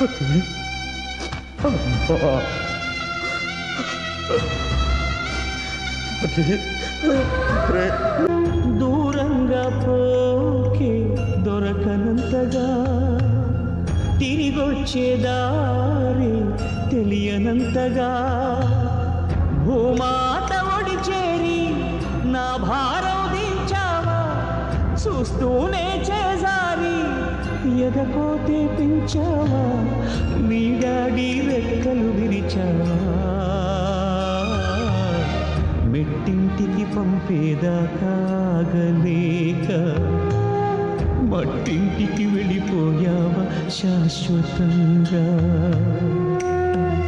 దూరంగా పోకే దొరకనంతగా తిరిగొచ్చే దారి తెలియనంతగా భూమాత ఒడి చేరి నా భారం దించావా చూస్తూనే చేజారి ఎదపోతే పెంచావా వీడాడి రెక్కలు విరిచావా మెట్టింటికి పంపేదాకాగలేక మట్టింటికి వెళ్ళిపోయావా శాశ్వతంగా